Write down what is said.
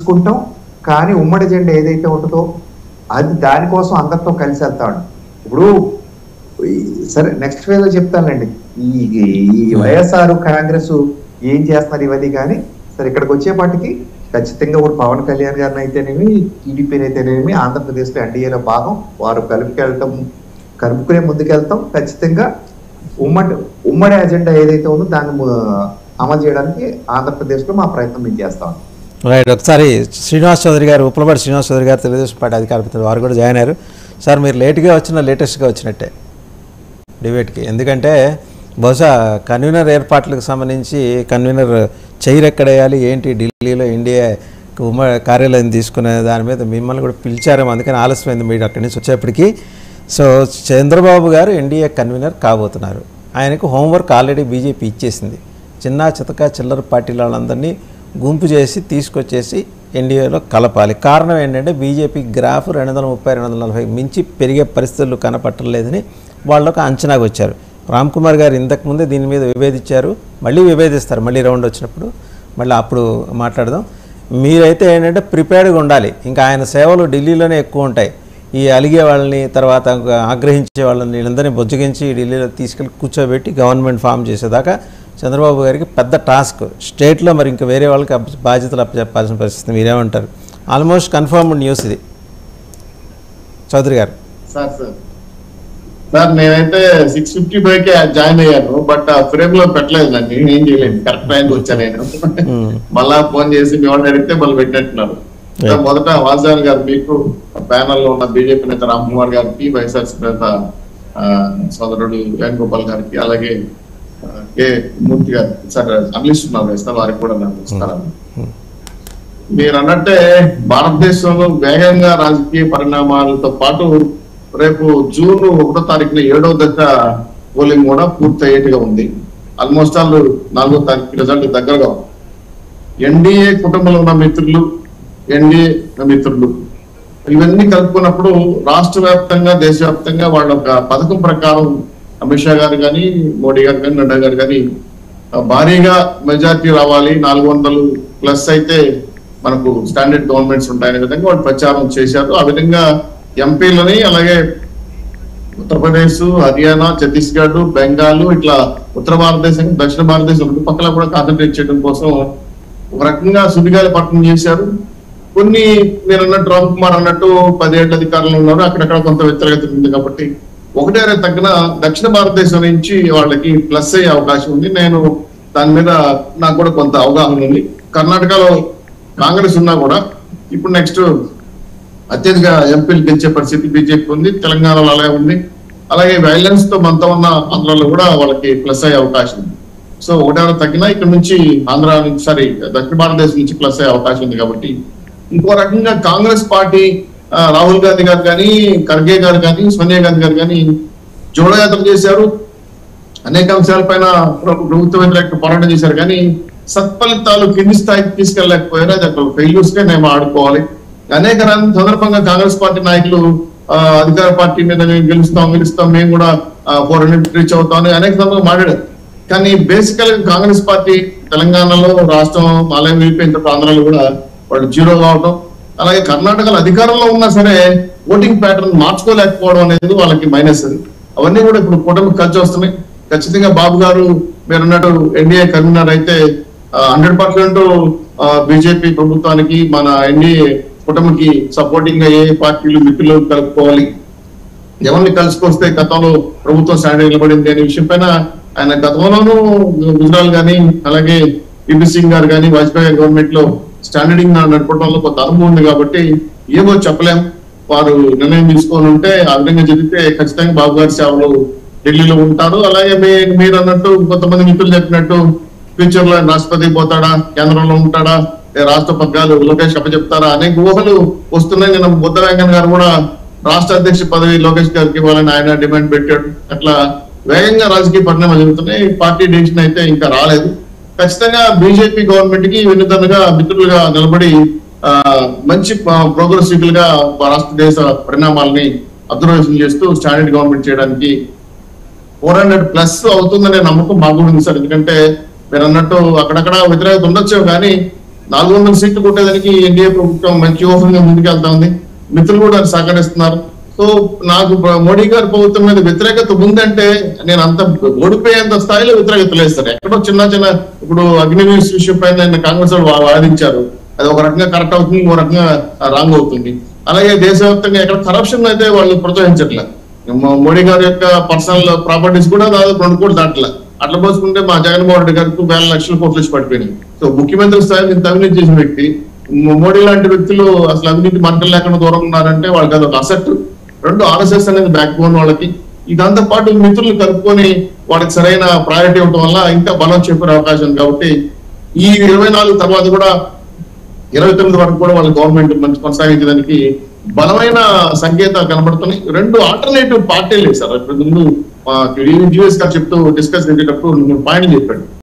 తీసుకుంటాం కానీ ఉమ్మడి ఎజెండా ఏదైతే ఉంటుందో అది దానికోసం అందరితో కలిసి వెళ్తాడు ఇప్పుడు ఈ- సరే నెక్స్ట్ ఫేజ్ లో చెప్తానులేండి ఈ ఈ వైఎస్ఆర్ కాంగ్రెస్ ఏం చేస్తున్నారు ఇవన్నీ కానీ సరే ఇక్కడికి వచ్చేపాటికి ఖచ్చితంగా ఇప్పుడు పవన్ కళ్యాణ్ గారిని అయితేనేమి టీడీపీని అయితేనేమి ఆంధ్రప్రదేశ్ లో ఎన్డీఏలో భాగం వారు కలుపుకెళ్తాం కలుపుకునే ముందుకెళ్తాం ఖచ్చితంగా ఉమ్మడి ఉమ్మడి ఎజెండా ఏదైతే ఉందో దాన్ని ము- అమలు చేయడానికి ఆంధ్రప్రదేశ్ లో మా ప్రయత్నం మేము చేస్తాం రైట్ ఒకసారి శ్రీనివాస్ చౌదరి గారు ఉప్పలపాటి శ్రీనివాస్ చౌదరి గారు తెలుగుదేశం పార్టీ అధికార ప్రతినిధి వారు కూడా జాయిన్ అయ్యారు సార్ మీరు లేట్గా వచ్చిన లేటెస్ట్గా వచ్చినట్టే డిబేట్కి ఎందుకంటే బహుశా కన్వీనర్ ఏర్పాట్లకు సంబంధించి కన్వీనర్ చైర్ ఎక్కడ వేయాలి ఏంటి ఢిల్లీలో ఇండియా ఉమ్మ కార్యాలయం తీసుకునే దాని మీద మిమ్మల్ని కూడా పిలిచారేమో అందుకని ఆలస్యమైంది మీరు అక్కడి నుంచి వచ్చేప్పటికి సో చంద్రబాబు గారు ఎన్డీఏ కన్వీనర్ కాబోతున్నారు ఆయనకు హోంవర్క్ ఆల్రెడీ బీజేపీ ఇచ్చేసింది చిన్న చితక చిల్లర పార్టీల వాళ్ళందరినీ గుంపు చేసి తీసుకొచ్చేసి ఎన్డీఏలో కలపాలి కారణం ఏంటంటే బీజేపీ గ్రాఫ్ రెండు వందల ముప్పై రెండు వందల నలభై మించి పెరిగే పరిస్థితులు కనపట్టలేదని వాళ్ళు ఒక అంచనాకు వచ్చారు రామ్ కుమార్ గారు ఇంతకుముందే దీని మీద విభేదించారు మళ్ళీ విభేదిస్తారు మళ్ళీ రౌండ్ వచ్చినప్పుడు మళ్ళీ అప్పుడు మాట్లాడదాం మీరైతే ఏంటంటే ప్రిపేర్డ్గా ఉండాలి ఇంకా ఆయన సేవలు ఢిల్లీలోనే ఎక్కువ ఉంటాయి ఈ అలిగే వాళ్ళని తర్వాత ఆగ్రహించే వాళ్ళని వీళ్ళందరినీ బుజ్జగించి ఢిల్లీలో తీసుకెళ్ళి కూర్చోబెట్టి గవర్నమెంట్ ఫామ్ చేసేదాకా చంద్రబాబు గారికి పెద్ద టాస్క్ స్టేట్లో మరి ఇంకా వేరే వాళ్ళకి అప్ప- బాధ్యతలు అప్పచెప్పాల్సిన పరిస్థితి మీరేమంటారు ఆల్మోస్ట్ కన్ఫర్మ్డ్ న్యూస్ ఇది చౌదరి గారు సార్ సార్ సార్ నేనైతే six fifty five K join అయ్యాను బట్ ఆ ఫ్రేమ్ లో పెట్టలేదు నన్ను ఏం చేయలేదు కరెక్ట్ టైంకి వచ్చాను నేను మళ్ళా ఫోన్ చేసి మీ వాడిని అడిగితే మళ్ళీ పెట్టినట్టున్నారు Yeah. సార్, మొదట వాసాన్ గారు మీకు ప్యానల్ లో ఉన్న బీజేపీ నేత రామ్ కుమార్ గారికి వైఎస్ఆర్సీ నేత ఆ, సోదరుడు వేణుగోపాల్ గారికి అలాగే ఆ, కె మూర్తి గారికి సార్ అనలిస్ట్ ఉన్నారు కదా సార్ వారికి కూడా నాకు నమస్కారం మీరు అన్నట్టే భారతదేశంలో వేగంగా రాజకీయ పరిణామాలతో పాటు రేపు జూన్ ఒకటో తారీఖున ఏడో దశ పోలింగ్ కూడా పూర్తయ్యేట్టుగా ఉంది ఆల్మోస్ట్ ఆల్ నాలుగో తారీఖు రిజల్ట్ దగ్గరగా ఉంది. ఎన్డీఏ కుటుంబంలో ఉన్న మిత్రులు ఎన్డీఏ మిత్రులు ఇవన్నీ కలుపుకున్నప్పుడు రాష్ట్ర వ్యాప్తంగా దేశవ్యాప్తంగా వాళ్ళ ఒక పథకం ప్రకారం అమిత్ షా గారు కానీ మోడీ గారు కానీ నడ్డా గారు కానీ ఆ, భారీగా మెజార్టీ రావాలి నాలుగు వందలు ప్లస్ అయితే మనకు స్టాండర్డ్ గవర్నమెంట్స్ ఉంటాయనే విధంగా వాళ్ళు ప్రచారం చేశారు ఆ విధంగా ఎంపీలని అలాగే ఉత్తరప్రదేశ్ హర్యానా ఛత్తీస్గఢ్ బెంగాల్ ఇట్లా ఉత్తర భారతదేశం దక్షిణ భారతదేశం రెండు పక్కల కూడా కాన్సన్ట్రేట్ చేయడం కోసం ఒక రకంగా సుడిగాలి పట్టణం చేశారు కొన్ని నేను అన్నట్టు రామ్ కుమార్ అన్నట్టు పదేళ్ల అధికారంలో ఉన్నారు అక్కడక్కడ కొంత వ్యతిరేకత ఉంది కాబట్టి ఒకటే రేపు తగ్గిన దక్షిణ భారతదేశం నుంచి వాళ్ళకి ప్లస్ అయ్యే అవకాశం ఉంది నేను దాని మీద నాకు కూడా కొంత అవగాహన ఉంది కర్ణాటకలో కాంగ్రెస్ ఉన్నా కూడా ఇప్పుడు నెక్స్ట్ అత్యధిక ఎంపీలు గెలిచే పరిస్థితి బీజేపీ ఉంది తెలంగాణలో అలాగే ఉంది అలాగే వైలెన్స్ తో మనతో ఉన్న ఆంధ్రాలో కూడా వాళ్ళకి ప్లస్ అయ్యే అవకాశం ఉంది సో ఒకటేమో తగ్గినా ఇక్కడ నుంచి ఆంధ్ర నుంచి సారీ దక్షిణ భారతదేశం నుంచి ప్లస్ అయ్యే అవకాశం ఉంది కాబట్టి ఇంకో రకంగా కాంగ్రెస్ పార్టీ ఆ, రాహుల్ గాంధీ గారు కానీ ఖర్గే గారు కానీ సోనియా గాంధీ గారు కానీ జోడయాత్ర చేశారు అనేక అంశాలపైన ప్ర- ప్రభుత్వ వ్యతిరేక పోరాటం చేశారు కానీ సత్ఫలితాలు కింది స్థాయికి తీసుకెళ్ళలేకపోయారు అది అక్కడ ఫెయిల్యూర్స్ గా మేము ఆడుకోవాలి అనేక రం- సందర్భంగా కాంగ్రెస్ పార్టీ నాయకులు ఆ, అధికార పార్టీ మీద మేము గెలుస్తాం గెలుస్తాం మేము కూడా ఫోర్ హండ్రెడ్ రీచ్ అవుతాం అని అనేక సందర్భంగా మాట్లాడారు కానీ బేసికల్ గా కాంగ్రెస్ పార్టీ తెలంగాణలో రాష్ట్రం అలాగే వెళ్ళిపోయిన తర్వాత ఆంధ్రాలో కూడా వాళ్ళు జీరో కావటం అలాగే కర్ణాటకలో అధికారంలో ఉన్నా సరే ఓటింగ్ ప్యాటర్న్ మార్చుకోలేకపోవడం అనేది వాళ్ళకి మైనస్ అది అవన్నీ కూడా ఇప్పుడు కూటమి కలిసి వస్తున్నాయి ఖచ్చితంగా బాబు గారు మీరు అన్నట్టు ఎన్డీఏ కన్వీనర్ అయితే హండ్రెడ్ పర్సెంట్ బీజేపీ ప్రభుత్వానికి మన ఎన్డీఏ కూటమికి సపోర్టింగ్ గా ఏ పార్టీలు మిత్రులు కలుపుకోవాలి ఎవరిని కలుసుకొస్తే గతంలో ప్రభుత్వం స్టాండ్ నిలబడింది అనే విషయం పైన ఆయన గతంలోనూ గుజరాల్ గాని అలాగే పిపి సింగ్ గారు కానీ వాజ్పేయి గవర్నమెంట్ లో స్టాండర్డింగ్ నడపడంలో కొంత అనుభవం ఉంది కాబట్టి ఏమో చెప్పలేం వారు నిర్ణయం తీసుకొని ఉంటే ఆ విధంగా జరిగితే ఖచ్చితంగా బాబు గారి సేవలు ఢిల్లీలో ఉంటారు అలాగే మీ- మీరు అన్నట్టు కొంతమంది మిత్రులు చెప్పినట్టు ఫ్యూచర్ లో ఆయన రాష్ట్రపతి పోతాడా కేంద్రంలో ఉంటాడా లేదా రాష్ట్ర పగ్గాలు లోకేష్ అప్పచెప్తారా అనేక ఊహలు వస్తున్నాయి నేను బుద్ధ వెంకన్న గారు కూడా రాష్ట్ర అధ్యక్ష పదవి లోకేష్ గారికి ఇవ్వాలని ఆయన డిమాండ్ పెట్టాడు అట్లా వేగంగా రాజకీయ పరిణామాలు జరుగుతున్నాయి పార్టీ డిసిషన్ అయితే ఇంకా రాలేదు ఖచ్చితంగా బీజేపీ గవర్నమెంట్ కి వినూతనగా మిత్రులుగా నిలబడి ఆ, మంచి ప్రోగ్రెసివ్ గా రాష్ట్ర దేశ పరిణామాలని అబ్జర్వేషన్ చేస్తూ స్టాండర్డ్ గవర్నమెంట్ చేయడానికి ఫోర్ హండ్రెడ్ ప్లస్ అవుతుందనే నమ్మకం మాకు ఉంది సార్ ఎందుకంటే మీరు అన్నట్టు అక్కడక్కడ వ్యతిరేకత ఉండొచ్చు కానీ నాలుగు వందల సీట్లు కొట్టేదానికి ఎన్డీఏ ప్రభుత్వం మంచి వ్యూహంగా ముందుకెళ్తా ఉంది మిత్రులు కూడా సహకరిస్తున్నారు సో నాకు ప్ర- మోడీ గారి ప్రభుత్వం మీద వ్యతిరేకత ఉందంటే నేను అంత ఓడిపోయేంత స్థాయిలో వ్యతిరేకత లేదు సార్ ఎక్కడో చిన్న చిన్న ఇప్పుడు అగ్నివీస్ విషయం పైన నిన్న కాంగ్రెస్ వాళ్ళు వా- వాదించారు అది ఒక రకంగా కరెక్ట్ అవుతుంది ఒక రకంగా రాంగ్ అవుతుంది అలాగే దేశవ్యాప్తంగా ఎక్కడ కరప్షన్ అయితే వాళ్ళు ప్రోత్సహించట్లేదు మో- మోడీ గారి యొక్క పర్సనల్ ప్రాపర్టీస్ కూడా దాదాపు రెండు కోట్లు దాటలే అట్లా పోసుకుంటే మా జగన్మోహన్ రెడ్డి గారికి వేల లక్షల కోట్లు వచ్చి పడిపోయినాయి సో ముఖ్యమంత్రి స్థాయిలో ఇంత అవినీతి చేసిన వ్యక్తి మో- మోడీ లాంటి వ్యక్తులు అసలు అవినీతి మంటలు లేకుండా దూరం ఉన్నారంటే వాళ్ళకి అది ఒక అసెట్ రెండు ఆర్ఎస్ఎస్ అనేది బ్యాక్ బోన్ వాళ్ళకి ఇదంతా పాటు మిత్రులు కలుపుకొని వాళ్ళకి సరైన ప్రయారిటీ ఇవ్వడం వల్ల ఇంకా బలం చెప్పే అవకాశం ఉంది కాబట్టి ఈ ఇరవై నాలుగు తర్వాత కూడా ఇరవై తొమ్మిది వరకు కూడా వాళ్ళ గవర్నమెంట్ మంచి కొనసాగించడానికి బలమైన సంకేతాలు కనబడుతున్నాయి రెండు ఆల్టర్నేటివ్ పార్టీలే సార్ ఇప్పుడు ముందు జిఎస్ గారు చెప్తూ డిస్కస్ చేసేటప్పుడు పాయింట్ చెప్పాడు